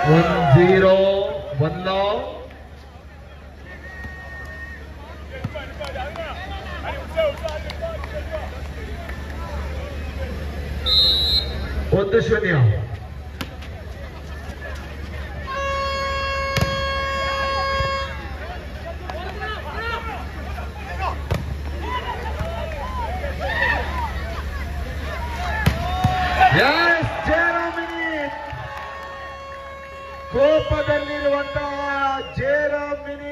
One zero one ಒಂದು ಶೂನ್ಯ Yes, ಜೆರಮಿನಿ ಕೋಪದಲ್ಲಿರುವಂತಹ ಜೇರಾಮಿನಿ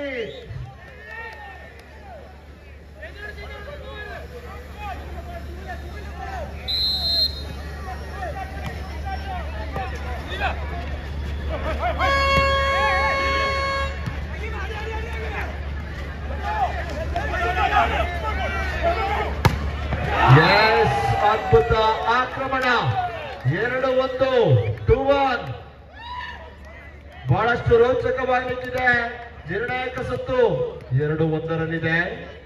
S ಅದ್ಭುತ ಆಕ್ರಮಣ ಎರಡು ಒಂದು ಟೂ ಒನ್ ಬಹಳಷ್ಟು ರೋಚಕವಾಗಲಿಕ್ಕಿದೆ ನಿರ್ಣಾಯಕ ಸುತ್ತು ಎರಡು ಒಂದರಲ್ಲಿದೆ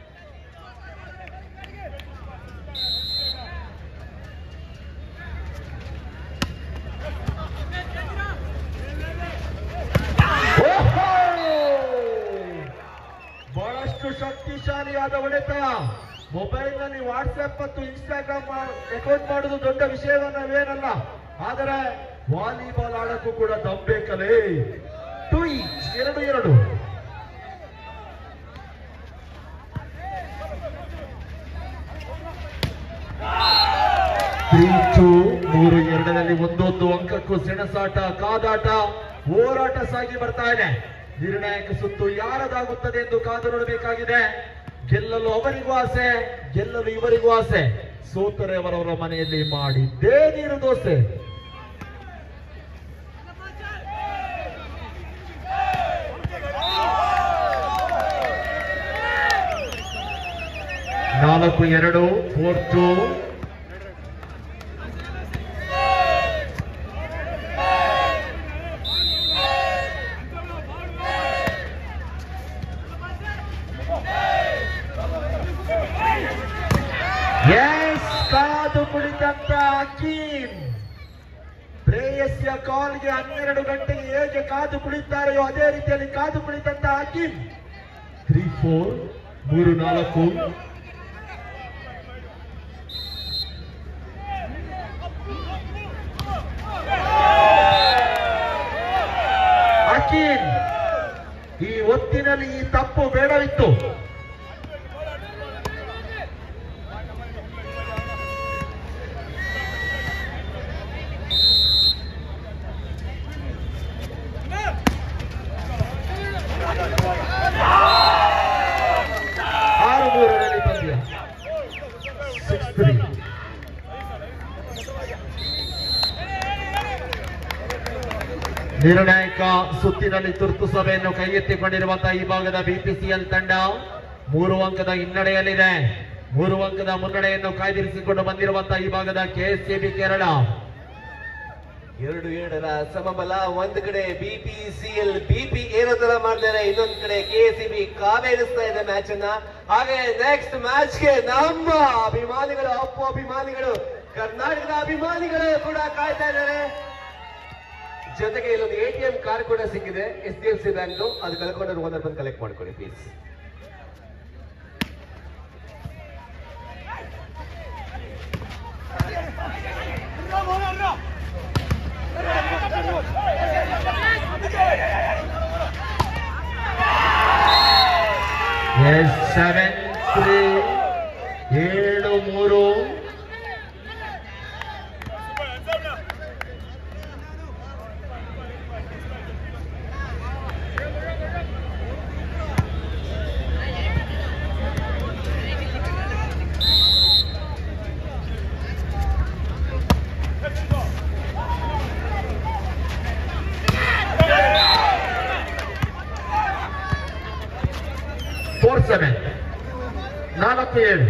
ಓಹೋ! ಬಹಳಷ್ಟು ಶಕ್ತಿಶಾಲಿಯಾದ ಹೊಡೆತ ಮೊಬೈಲ್ ನಲ್ಲಿ ವಾಟ್ಸ್ಆಪ್ ಮತ್ತು ಇನ್ಸ್ಟಾಗ್ರಾಮ್ ಅಕೌಂಟ್ ಮಾಡುವುದು ದೊಡ್ಡ ವಿಷಯವನ್ನವೇನಲ್ಲ ಆದರೆ ವಾಲಿಬಾಲ್ ಆಡಕ್ಕೂ ಕೂಡ ದಮ್ಬೇಕಲೇ ಟು ಈಚ್ ಎರಡು ಎರಡು ತ್ರೀ ಟು ಮೂರು ಎರಡರಲ್ಲಿ ಒಂದೊಂದು ಅಂಕಕ್ಕೂ ಸೆಣಸಾಟ ಕಾದಾಟ ಹೋರಾಟ ಸಾಗಿ ಬರ್ತಾ ಇದೆ ನಿರ್ಣಾಯಕ ಸುತ್ತು ಯಾರದಾಗುತ್ತದೆ ಎಂದು ಕಾದು ನೋಡಬೇಕಾಗಿದೆ ಗೆಲ್ಲಲು ಅವರಿಗೂ ಆಸೆ ಗೆಲ್ಲಲು ಇವರಿಗೂ ಆಸೆ ಸೋತರೆ ಅವರವರ ಮನೆಯಲ್ಲಿ ಮಾಡಿದ್ದೇ ನೀರು ದೋಸೆ ನಾಲ್ಕು ಎರಡು ಫೋರ್ ಟು ಎಸ್ ಕಾದು ಕುಳಿತಂತ ಅಕೀಮ್ ಪ್ರೇಯಸ್ಯ ಕಾಲ್ಗೆ ಹನ್ನೆರಡು ಗಂಟೆಗೆ ಹೇಗೆ ಕಾದು ಕುಳಿತಾರೆಯೋ ಅದೇ ರೀತಿಯಲ್ಲಿ ಕಾದು ಕುಳಿತಂತ ಅಕೀಮ್ ತ್ರೀ ಫೋರ್ ಮೂರು ನಾಲ್ಕು ಅಕೀಮ್ ಈ ಒತ್ತಿನಲ್ಲಿ ಈ ತಪ್ಪು ಬೇಡವಿತ್ತು ಆರು ಮೂರರಲ್ಲಿ ಪಂದ್ಯ ಸಿಕ್ಸ್ ತ್ರೀ ನಿರ್ಣಾಯಕ ಸುತ್ತಿನಲ್ಲಿ ತುರ್ತು ಸಭೆಯನ್ನು ಕೈಗೆತ್ತಿಕೊಂಡಿರುವಂತಹ ಈ ಭಾಗದ ಬಿಪಿಸಿಎಲ್ ತಂಡ ಮೂರು ಅಂಕದ ಹಿನ್ನಡೆಯಲ್ಲಿದೆ ಮೂರು ಅಂಕದ ಮುನ್ನಡೆಯನ್ನು ಕಾಯ್ದಿರಿಸಿಕೊಂಡು ಬಂದಿರುವಂತಹ ಈ ಭಾಗದ ಕೆಎಸ್ಸಿಬಿ ಕೇರಳ ಎರಡು ಏಳರ ಸಮಬಲ ಒಂದ್ ಕಡೆ ಬಿಪಿಸಿಎಲ್ ಬಿಪಿ ಏನೋ ತರ ಮಾಡ್ತಾರೆ ಇನ್ನೊಂದ್ ಕಡೆ ಕೆಸಿಬಿ ಕಾವೇರಿಸ್ತಾ ಇದೆ ಮ್ಯಾಚ್ ಅನ್ನ ಹಾಗೆ ನೆಕ್ಸ್ಟ್ ಮ್ಯಾಚ್ ಗೆ ನಮ್ಮ ಅಭಿಮಾನಿಗಳು ಅಪ್ಪು ಅಭಿಮಾನಿಗಳು ಕರ್ನಾಟಕದ ಅಭಿಮಾನಿಗಳು ಕೂಡ ಕಾಯ್ತಾ ಇದ್ದಾರೆ ಜೊತೆಗೆ ಇಲ್ಲೊಂದು ಎ ಟಿ ಎಂ ಕಾರ್ಡ್ ಕೂಡ ಸಿಕ್ಕಿದೆ S D F C bank ಅದು ಕಳ್ಕೊಂಡ್ರೆ ಒಂದರ ಬಂದು ಕಲೆಕ್ಟ್ ಮಾಡ್ಕೊಳ್ಳಿ ಪ್ಲೀಸ್ ಎಸ್ ಸೆವೆನ್ ತ್ರೀ ಏಳು ಮೂರು ಫೋರ್ ಸೆವೆನ್ ನಾಲ್ಕು ಏಳು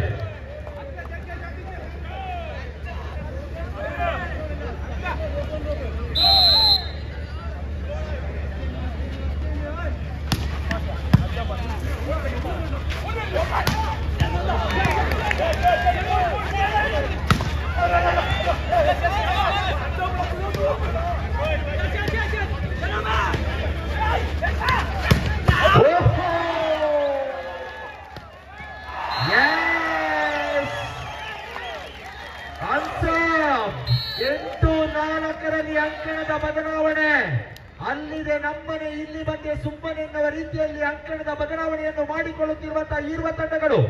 ಅಂಕಣದ ಬದಲಾವಣೆ ಅಲ್ಲಿದೆ ನಮ್ಮನೆ ಇಲ್ಲಿ ಬಂದೆ ಸುಮ್ಮನೆ ಎನ್ನುವ ರೀತಿಯಲ್ಲಿ ಅಂಕಣದ ಬದಲಾವಣೆಯನ್ನು ಮಾಡಿಕೊಳ್ಳುತ್ತಿರುವಂತಹ ಇರುವ ತಂಡಗಳು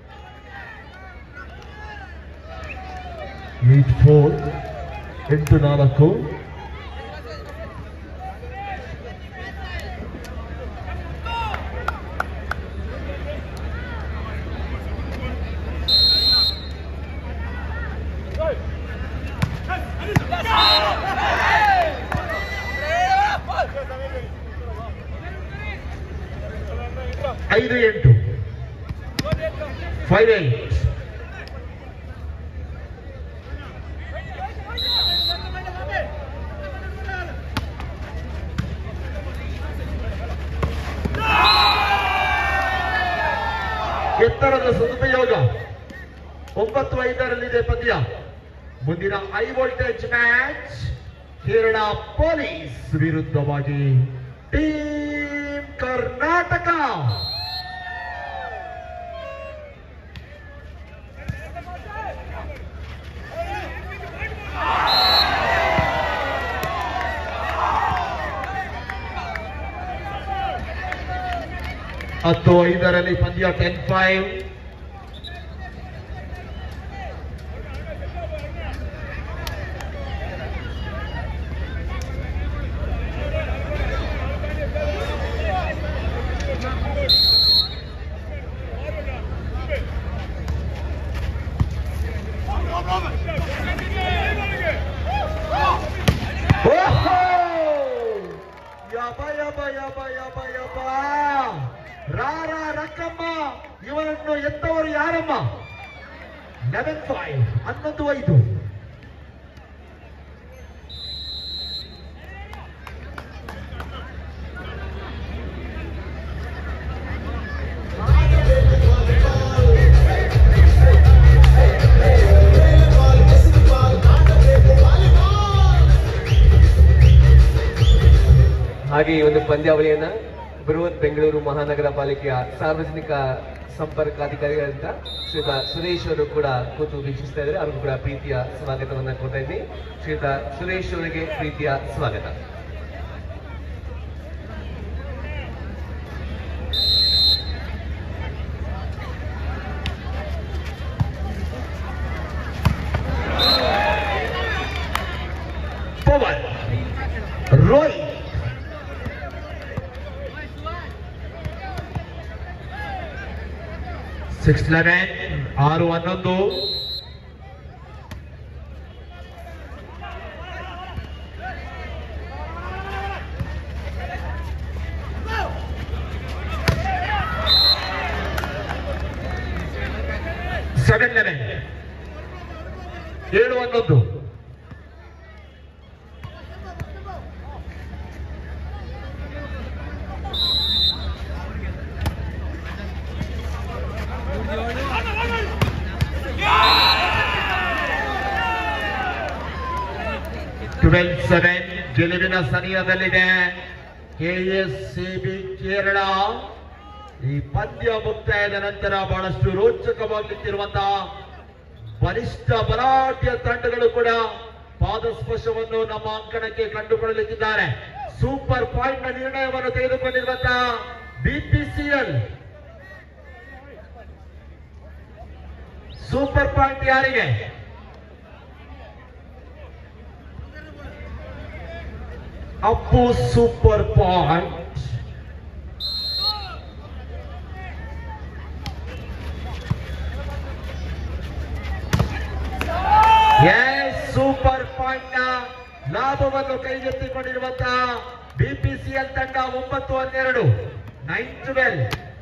ಏಟ್ ಫೋರ್ ಎಂಟು ನಾಲ್ಕು ಐದು ಎಂಟು ಫೈವ್ ಏಟ್ ಎತ್ತರದ ಸದುಪಯೋಗ ಒಂಬತ್ತು ಐದರಲ್ಲಿದೆ ಪಂದ್ಯ ಮುಂದಿನ high voltage match Kerala police ವಿರುದ್ಧವಾಗಿ ಟೀಮ್ ಕರ್ನಾಟಕ ಹತ್ತು ಐದರಲ್ಲಿ ಪಂದ್ಯ ಟೆನ್ ಫೈವ್ ಓಹೋ! ಯಬ ಯಬ ಯಬ ಯಬ ಯಬ ರಾರ ರಕ್ಕಮ್ಮ ಇವರನ್ನು ಎತ್ತವರು ಯಾರಮ್ಮ ಲೆವೆನ್ ಫೈವ್ ಹನ್ನೊಂದು ಐದು ಹಾಗೆ ಈ ಒಂದು ಪಂದ್ಯಾವಳಿಯನ್ನ ಬೃಹತ್ ಬೆಂಗಳೂರು ಮಹಾನಗರ ಪಾಲಿಕೆಯ ಸಾರ್ವಜನಿಕ ಸಂಪರ್ಕಾಧಿಕಾರಿಗಳಂತ ಶ್ರೀಯುತ ಸುರೇಶ್ ಅವರು ಕೂಡ ಕೂತು ವೀಕ್ಷಿಸ್ತಾ ಇದ್ದಾರೆ ಅವ್ರಿಗೂ ಕೂಡ ಪ್ರೀತಿಯ ಸ್ವಾಗತವನ್ನ ಕೊಡ್ತಾ ಇದ್ದೀನಿ ಶ್ರೀಯುತ ಸುರೇಶ್ ಅವರಿಗೆ ಪ್ರೀತಿಯ ಸ್ವಾಗತ ಪವನ್ ರೋಹಿತ್ ಸಿಕ್ಸ್ ಲೆವೆನ್ ಆರು ಹನ್ನೊಂದು ಸೆವೆನ್ ಲೆವೆನ್ ಏಳು ಹನ್ನೊಂದು ಟ್ವೆಲ್ ಸೆವೆನ್ ಗೆಲುವಿನ ಸನಿಹದಲ್ಲಿದೆ ಕೆಎಸ್ಸಿಬಿ ಕೇರಳ ಈ ಪಂದ್ಯ ಮುಕ್ತಾಯದ ನಂತರ ಬಹಳಷ್ಟು ರೋಚಕವಾಗುತ್ತಿರುವಂತಹ ಬಲಿಷ್ಠ ಬಲಾಢ್ಯ ತಂಡಗಳು ಕೂಡ ಪಾದಸ್ಪರ್ಶವನ್ನು ನಮ್ಮ ಅಂಕಣಕ್ಕೆ ಕಂಡುಕೊಳ್ಳಲಿಕ್ಕಿದ್ದಾರೆ ಸೂಪರ್ ಪಾಯಿಂಟ್ ನ ನಿರ್ಣಯವನ್ನು ತೆಗೆದುಕೊಂಡಿರುವಂತಹ ಬಿಪಿಸಿಎಲ್ ಸೂಪರ್ ಪಾಯಿಂಟ್ ಯಾರಿಗೆ Appu super point S super point ನ ಲಾಭವನ್ನು ಕೈಗೆತ್ತಿಕೊಂಡಿರುವಂತಹ ಬಿಪಿಸಿಎಲ್ ತಂಡ ಒಂಬತ್ತು ಹನ್ನೆರಡು ನೈನ್ ಟ್ವೆಲ್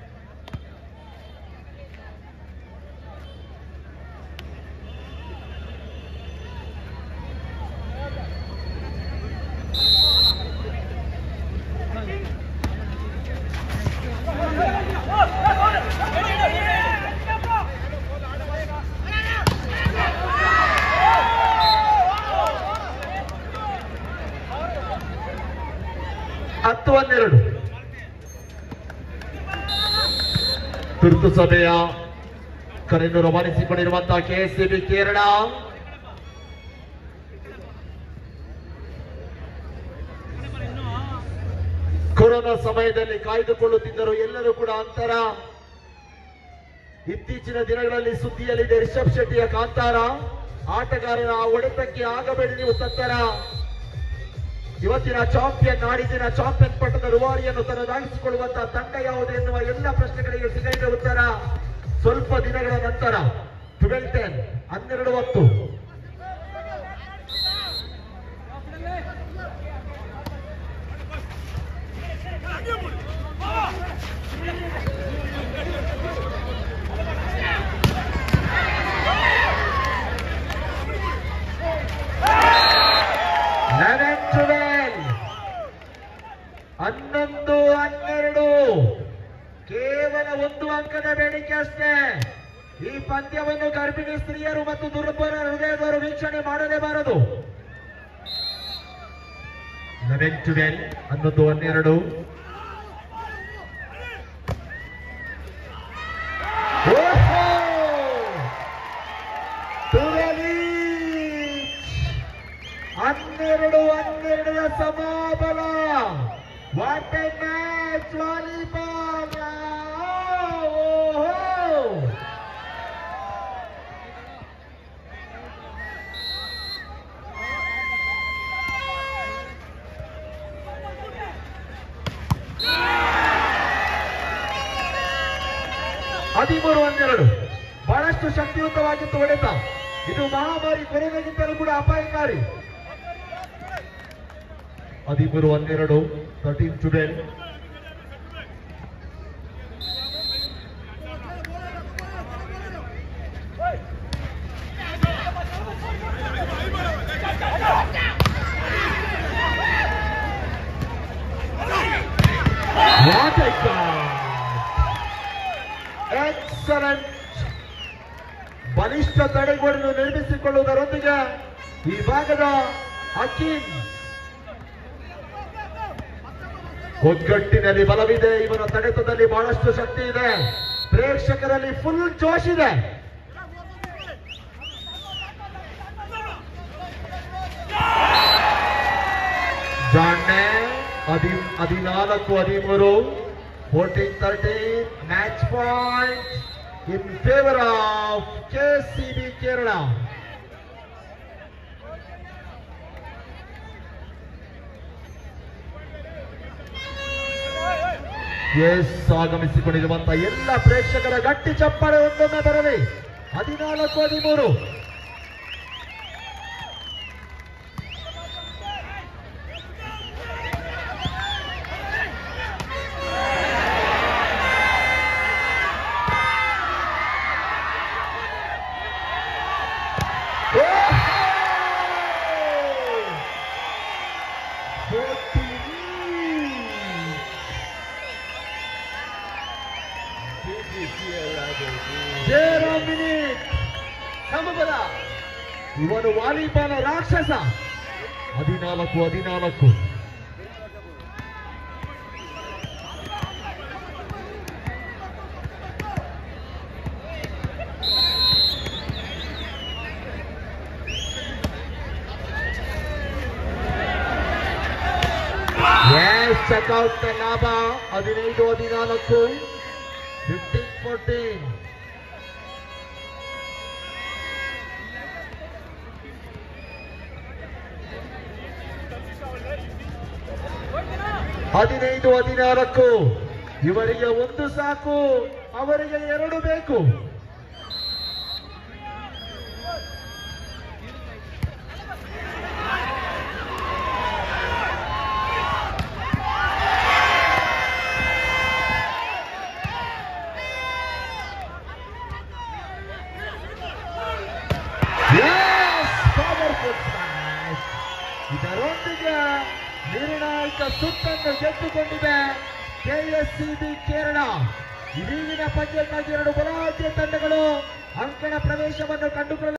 ಹತ್ತು ಹನ್ನೆರಡು ತುರ್ತು ಸಭೆಯ ಕರೆಯನ್ನು ರವಾನಿಸಿಕೊಂಡಿರುವಂತಹ ಕೆಎಸ್ಸಿಬಿ ಕೇರಳ ಕೊರೋನಾ ಸಮಯದಲ್ಲಿ ಕಾಯ್ದುಕೊಳ್ಳುತ್ತಿದ್ದರು ಎಲ್ಲರೂ ಕೂಡ ಅಂತರ ಇತ್ತೀಚಿನ ದಿನಗಳಲ್ಲಿ ಸುದ್ದಿಯಲ್ಲಿದೆ ರಿಷಬ್ ಶೆಟ್ಟಿಯ ಕಾಂತಾರ ಆಟಗಾರರ ಹೊಡೆತಕ್ಕೆ ಆಗಬೇಡಿ ನೀವು ತತ್ತರ ಇವತ್ತಿನ ಚಾಂಪಿಯನ್ ನಾಡಿದಿನ ಚಾಂಪಿಯನ್ ಪಟ್ಟದ ರುವಾರಿಯನ್ನು ತನ್ನದಾಗಿಸಿಕೊಳ್ಳುವಂತಹ ತಂಡ ಯಾವುದು ಎನ್ನುವ ಎಲ್ಲ ಪ್ರಶ್ನೆಗಳಿಗೆ ಸಿಗಲಿದೆ ಉತ್ತರ ಸ್ವಲ್ಪ ದಿನಗಳ ನಂತರ ಟ್ವೆಲ್ ಟೆನ್ ಹನ್ನೆರಡು ಹೊತ್ತು ಲೆವೆನ್ ಟ್ವೆಲ್ ಹನ್ನೊಂದು ಹನ್ನೆರಡು ಕೇವಲ ಒಂದು ಅಂಕದ ಬೇಡಿಕೆ ಅಷ್ಟೇ ಈ ಪಂದ್ಯವನ್ನು ಗರ್ಭಿಣಿ ಸ್ತ್ರೀಯರು ಮತ್ತು ದುರ್ಬಲ ಹೃದಯದವರು ವೀಕ್ಷಣೆ ಮಾಡಲೇಬಾರದು ಲೆವೆನ್ ಟ್ವೆಲ್ ಹನ್ನೊಂದು ಹನ್ನೆರಡು ಓಹೋ! ತುರಲೀಚ್! ಹನ್ನೆರಡು ಹನ್ನೆರಡರ ಸಮಾಬಲ ವಾಟ್ ಎ ಮ್ಯಾಚ್ ವಾಲಿಬಾಲ್ ಓಹೋ ಹದಿಮೂರು ಹನ್ನೆರಡು ಬಹಳಷ್ಟು ಶಕ್ತಿಯುತವಾಗಿತ್ತು ಹೊಡೆತ ಇದು ಮಹಾಮಾರಿ ಕೊರೋನಾಗಿಂತಲೂ ಕೂಡ ಅಪಾಯಕಾರಿ ಹದಿಮೂರು ಹನ್ನೆರಡು thirteen twelve What a goal! Excellent! ಬಲಿಷ್ಠ ತಡೆಗೋಡನ್ನು ನಿರ್ಮಿಸಿಕೊಳ್ಳುವುದರೊಂದಿಗೆ ಈ ಭಾಗದ ಅಕೀಮ್ ಒಗ್ಗಟ್ಟಿನಲ್ಲಿ ಬಲವಿದೆ ಇವನ ತಡೆತದಲ್ಲಿ ಬಹಳಷ್ಟು ಶಕ್ತಿ ಇದೆ ಪ್ರೇಕ್ಷಕರಲ್ಲಿ ಫುಲ್ ಜೋಶ್ ಇದೆ ಜಾಣ್ಣೆ ಹದಿ ಹದಿನಾಲ್ಕು ಹದಿಮೂರು fourteen thirteen match point in favour of K C B Kerala S ಆಗಮಿಸಿಕೊಂಡಿರುವಂತಹ ಎಲ್ಲ ಪ್ರೇಕ್ಷಕರ ಗಟ್ಟಿ ಚಪ್ಪಾಳೆ ಒಂದೊಮ್ಮೆ ಬರಲಿ ಹದಿನಾಲ್ಕು ಹದಿಮೂರು ಸಮಬಲ ಇವನು ವಾಲಿಬಾಲ್ ರಾಕ್ಷಸ ಹದಿನಾಲ್ಕು ಹದಿನಾಲ್ಕು ಎಸ್ ಚೆಕ್ಔಟ್ ಲಾಭ ಹದಿನೈದು ಹದಿನಾಲ್ಕು ಫಿಫ್ಟೀನ್ ಫೋರ್ಟೀನ್ ಹದಿನೈದು ಹದಿನಾಲ್ಕು ಇವರಿಗೆ ಒಂದು ಸಾಕು ಅವರಿಗೆ ಎರಡು ಬೇಕು Yes! Powerful smash! ಇದರೊಂದಿಗೆ ನಿರ್ಣಾಯಕ ಸುತ್ತನ್ನು ಗೆದ್ದುಕೊಂಡಿದೆ ಕೆಎಸ್ಸಿಬಿ ಕೇರಳ ಇದೀಗಿನ ಪಂದ್ಯಕ್ಕಾಗಿ ಎರಡು ಬಲಾಢ್ಯ ತಂಡಗಳು ಅಂಕಣ ಪ್ರವೇಶವನ್ನು ಕಂಡುಕೊಳ್ಳ